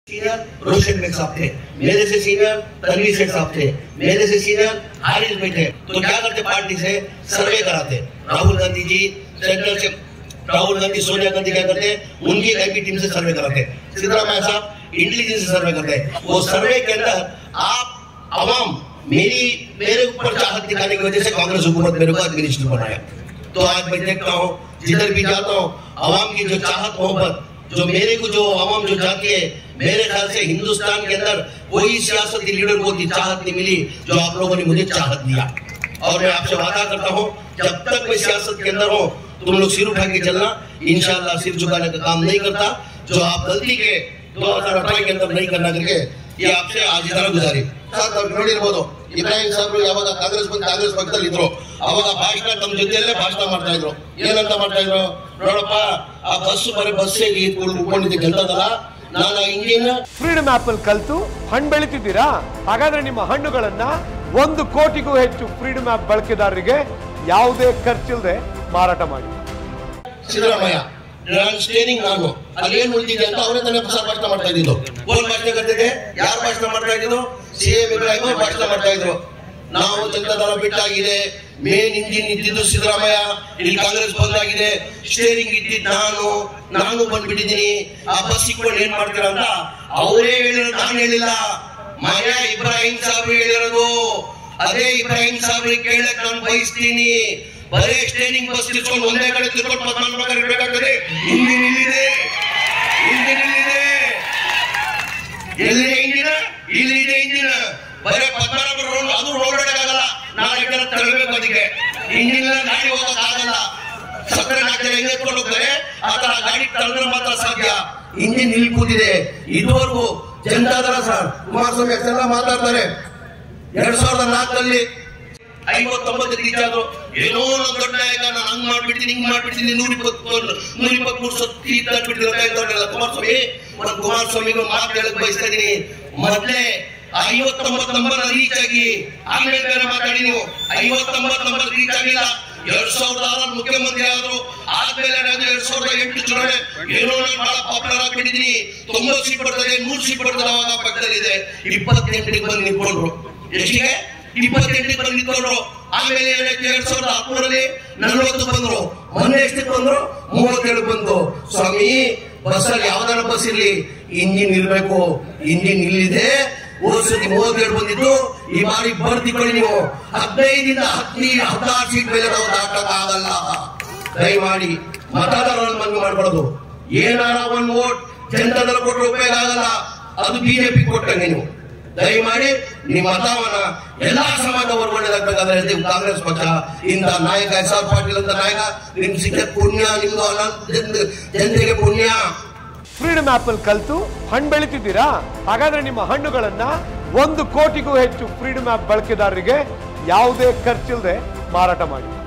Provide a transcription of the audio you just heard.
senior रोशन bag साहब थे मेरे से सीनियर तनवीर सेठ साहब थे मेरे से सीनियर हारिस भाई थे तो क्या करते पार्टी से सर्वे कराते राहुल गांधी जी सेंट्रल से राहुल गांधी सोनिया गांधी क्या करते उनकी एक की टीम से सर्वे कराते सिद्धरामैया साहब इंटेलिजेंस से सर्वे करते वो सर्वे के अंदर आप अवाम मेरी मेरे ऊपर चाहत दिखाने की वजह से कांग्रेस हुकूमत मेरे को एडमिनिस्ट्रेटर बनाया तो आज मैं देखता हूँ जिधर भी जाता हूँ अवाम की जो चाहत मोहब्बत जो मेरे को जो अवाम जो चाहती है मेरे ख्याल से हिंदुस्तान के अंदर कोई सियासती लीडर को इतनी चाहत नहीं मिली जो आप लोगों ने मुझे चाहत दिया और मैं आपसे वादा करता हूँ जब तक मैं सियासत के अंदर हूँ तुम लोग सिर उठा के चलना इंशाल्लाह सिर झुकाने का काम नहीं करता जो आप गलती के दो हजार अठारह के अंदर नहीं करना करके ये आपसे आज इतना गुजारी ಸರ್ ತಾವು ನೋಡಿರ್ಬೋದು ಇಬ್ರಾಹಿಂ ಸಾಹೇಬ್ರು ಯಾವಾಗ ಕಾಂಗ್ರೆಸ್ ಬಂದು ಕಾಂಗ್ರೆಸ್ ಪಕ್ಷದಲ್ಲಿ ಇದ್ರು ಅವಾಗ ಭಾಷಣ ತಮ್ಮ ಜೊತೆಯಲ್ಲೇ ಭಾಷಣ ಮಾಡ್ತಾ ಇದ್ರು ಏನಂತ ಮಾಡ್ತಾ ಇದ್ರು ನೋಡಪ್ಪ ಆ ಬಸ್ ಬರೀ ಬಸ್ಸೇ ಉಳ್ಕೊಂಡಿದ್ದಕ್ಕೆ ಅಂತದಲ್ಲ ನಾನು ಆ ಇಂಜಿನ್ ಫ್ರೀಡಮ್ ಆಪ್ ಅಲ್ಲಿ ಕಲ್ತು ಹಣ್ಣು ಬೆಳಿತಿದ್ದೀರಾ ಹಾಗಾದ್ರೆ ನಿಮ್ಮ ಹಣ್ಣುಗಳನ್ನ ಒಂದು ಕೋಟಿಗೂ ಹೆಚ್ಚು ಫ್ರೀಡಮ್ ಆಪ್ ಬಳಕೆದಾರರಿಗೆ ಯಾವುದೇ ಖರ್ಚಿಲ್ಲದೆ ಮಾರಾಟ ಮಾಡಿ ಸಿದ್ದರಾಮಯ್ಯ ನಾನು ಸ್ಟೇರಿಂಗ್ ನಾನು ಅಲ್ಲೇನ್ ಉಳಿದಿದೆ ಅಂತ ಅವರೇ ತಾನೇ ಪ್ರಸಾರ ಭಾಷಣ ಮಾಡ್ತಾ ಇದ್ದಿದ್ದು ಓಲ್ ಭಾಷಣ ಕರ್ತಿದೆ ಯಾರು ಭಾಷಣ ಮಾಡ್ತಾ ಇದ್ದು ಸಿ ಎಂ ಇಬ್ರಾಹಿಂ ಅವ್ರು ಭಾಷಣ ಮಾಡ್ತಾ ಇದ್ರು ನಾವು ಜನತಾದಳ ಬಿಟ್ಟಾಗಿದೆ ಮೇನ್ ಇಂಜಿನ್ ಇದ್ದಿದ್ದು ಸಿದ್ದರಾಮಯ್ಯ ಇಲ್ಲಿ ಕಾಂಗ್ರೆಸ್ ಬಂದಾಗಿದೆ ಸ್ಟೇರಿಂಗ್ ಇದ್ದಿದ್ದು ನಾನು ನಾನು ಬಂದ್ಬಿಟ್ಟಿದ್ದೀನಿ ಆ ಬಸ್ ಇಟ್ಕೊಂಡು ಏನ್ ಮಾಡ್ತೀರಾ ಅಂತ ಅವರೇ ಹೇಳಿರೋದು ನಾನು ಹೇಳಿಲ್ಲ ಮಾಯಾ ಇಬ್ರಾಹಿಂ ಸಾಹೇಬ್ ಹೇಳಿರೋದು ಅದೇ ಇಬ್ರಾಹಿಂ ಸಾಹೇಬ್ರಿಗೆ ಕೇಳಕ್ ನಾನು ಬಯಸ್ತೀನಿ ಬರೇ ಸ್ಟೇರಿಂಗ್ ಬಸ್ ತಿಳ್ಕೊಂಡು ಒಂದೇ ಕಡೆ ತಿಳ್ಕೊಂಡು ಪದ್ಮಾನ್ ಪ್ರಕಾರ ಇರ್ಬೇಕಾಗ್ತದೆ ಇಂಜಿನ್ ಇಲ್ಲಿದೆ ಇಂಜಿನ್ ಇಲ್ಲಿದೆ ಎಲ್ಲಿದೆ ಇಂಜಿನ ಇಲ್ಲಿದೆ ಇಂಜಿನ ಬರೇ ಪದ್ಮನಾಭ ರೋಡ್ ಅದು ರೋಡ್ ಆಗಲ್ಲ ನಾಳೆ ಕಡೆ ತರಬೇಕು ಅದಕ್ಕೆ ಇಂಜಿನ್ ಗಾಡಿ ಹೋಗಕ್ ಆಗಲ್ಲ ಸಕ್ಕರೆ ನಾಲ್ಕು ಜನ ಹೆಂಗ್ ಎತ್ಕೊಂಡು ಹೋಗ್ತಾರೆ ಆ ತರ ಗಾಡಿ ತಳ್ಳಿದ್ರೆ ಮಾತ್ರ ಸಾಧ್ಯ ಇಂಜಿನ್ ಇಲ್ಲಿ ಕೂತಿದೆ ಇದುವರೆಗೂ ಜನತಾದಳ ಸರ್ ಕುಮಾರಸ್ವಾಮಿ ಅಷ್ಟೆಲ್ಲ ಮಾತಾಡ್ತಾರೆ ಎರಡ್ ಸಾವಿರದ ನಾಲ್ಕರಲ್ಲಿ ಐವತ್ತೊಂಬತ್ತು ರೀಚ್ ಆದ್ರು ಏನೋ ಒಂದು ದೊಡ್ಡ ನಾಯಕ ನಾನು ಹಂಗ್ ಮಾಡ್ಬಿಡ್ತೀನಿ ಹಿಂಗ್ ಮಾಡ್ಬಿಡ್ತೀನಿ ನೂರ ಇಪ್ಪತ್ತು ನೂರ ಇಪ್ಪತ್ತ್ ಮೂರು ಸತ್ತು ತೀರ್ಥ ಬಿಡ್ತೀನಿ ಅಂತ ಹೇಳ್ತಾರಲ್ಲ ಕುಮಾರಸ್ವಾಮಿ ಒಂದು ಕುಮಾರಸ್ವಾಮಿಗೆ ಒಂದು ಮಾತು ಹೇಳಕ್ ಬಯಸ್ತಾ ಇದೀನಿ ಮೊದ್ಲೇ ಐವತ್ತೊಂಬತ್ತು ನಂಬರ್ ರೀಚ್ ಆಗಿ ಆಮೇಲೆ ಬೇರೆ ಮಾತಾಡಿ ನೀವು ಐವತ್ತೊಂಬತ್ತು ನಂಬರ್ ರೀಚ್ ಆಗಿಲ್ಲ ಎರಡ್ ಸಾವಿರದ ಆರಲ್ಲಿ ಮುಖ್ಯಮಂತ್ರಿ ಆದ್ರು ಆದ್ಮೇಲೆ ನಾನು ಎರಡ್ ಸಾವಿರದ ಎಂಟು ಚುನಾವಣೆ ಏನೋ ನಾನು ಬಹಳ ಪಾಪ್ಯುಲರ್ ಆಗ್ಬಿಟ್ಟಿದ್ದೀನಿ ತೊಂಬತ್ತು ಸೀಟ್ ಬರ್ತದೆ ನೂರು ಸೀಟ್ ಬರ್ತದೆ ಅವಾಗ ಪಕ್ಕದಲ್ಲಿದೆ ಇಪ್ಪತ್ತೆಂಟರಿಗೆ ಬಂದು ನಿಂತ್ಕೊಂಡ್ರು ಎಷ್ಟಿಗೆ ಇಪ್ಪತ್ತೆಂಟಕ್ಕೆ ಬಂದು ನಿಂತ್ಕೊಂಡ್ರು ಆಮೇಲೆ ಏನಾಯ್ತು ಎರಡ್ ಸಾವಿರದ ಹದಿಮೂರರಲ್ಲಿ ನಲವತ್ತು ಬಂದ್ರು ಮೊನ್ನೆ ಎಷ್ಟಕ್ಕೆ ಬಂದ್ರು ಮೂವತ್ತೇಳು ಬಂದು ಸ್ವಾಮಿ ಬಸ್ಸಲ್ಲಿ ಯಾವ್ದಾರ ಬಸ್ ಇರ್ಲಿ ಇಂಜಿನ್ ಇರ್ಬೇಕು ಇಂಜಿನ್ ಇಲ್ಲಿದೆ ಹೋದ್ ಸತಿ ಮೂವತ್ತೇಳು ಬಂದಿದ್ದು ಈ ಬಾರಿ ಬರ್ತಿಕೊಳ್ಳಿ ನೀವು ಹದಿನೈದಿಂದ ಹದಿನೈದು ಹದಿನಾರು ಸೀಟ್ ಮೇಲೆ ನಾವು ದಾಟಕ್ ಆಗಲ್ಲ ದಯಮಾಡಿ ಮತದಾರರನ್ನು ಮನವಿ ಮಾಡ್ಕೊಳ್ಳೋದು ಏನಾರ ಒಂದ್ ವೋಟ್ ಜನತಾದಳ ಕೊಟ್ಟರೆ ಉಪಯೋಗ ಆಗಲ್ಲ ಅದು ಬಿಜೆಪಿ ಕೊಟ್ಟಂಗೆ ನೀವು ದಯಮಾಡಿ ನಿಮ್ಮ ಮತವನ್ನ ಎಲ್ಲಾ ಸಮಾಜ ಒಳಗಡೆದಾಗಬೇಕಾದ್ರೆ ನೀವು ಕಾಂಗ್ರೆಸ್ ಪಕ್ಷ ಇಂಥ ನಾಯಕ ಎಸ್ ಆರ್ ಪಾಟೀಲ್ ಅಂತ ನಾಯಕ ನಿಮ್ ಸಿಕ್ಕ ಪುಣ್ಯ ನಿಮ್ದು ಅನಂತ ಜನ- ಜನತೆಗೆ ಪುಣ್ಯ ಫ್ರೀಡಮ್ ಆಪ್ ಅಲ್ಲಿ ಕಲ್ತು ಹಣ್ಣು ಬೆಳಿತಿದ್ದೀರಾ ಹಾಗಾದ್ರೆ ನಿಮ್ಮ ಹಣ್ಣುಗಳನ್ನ ಒಂದು ಕೋಟಿಗೂ ಹೆಚ್ಚು ಫ್ರೀಡಮ್ ಆಪ್ ಬಳಕೆದಾರರಿಗೆ ಯಾವುದೇ ಖರ್ಚಿಲ್ಲದೆ ಮಾರಾಟ ಮಾಡಿ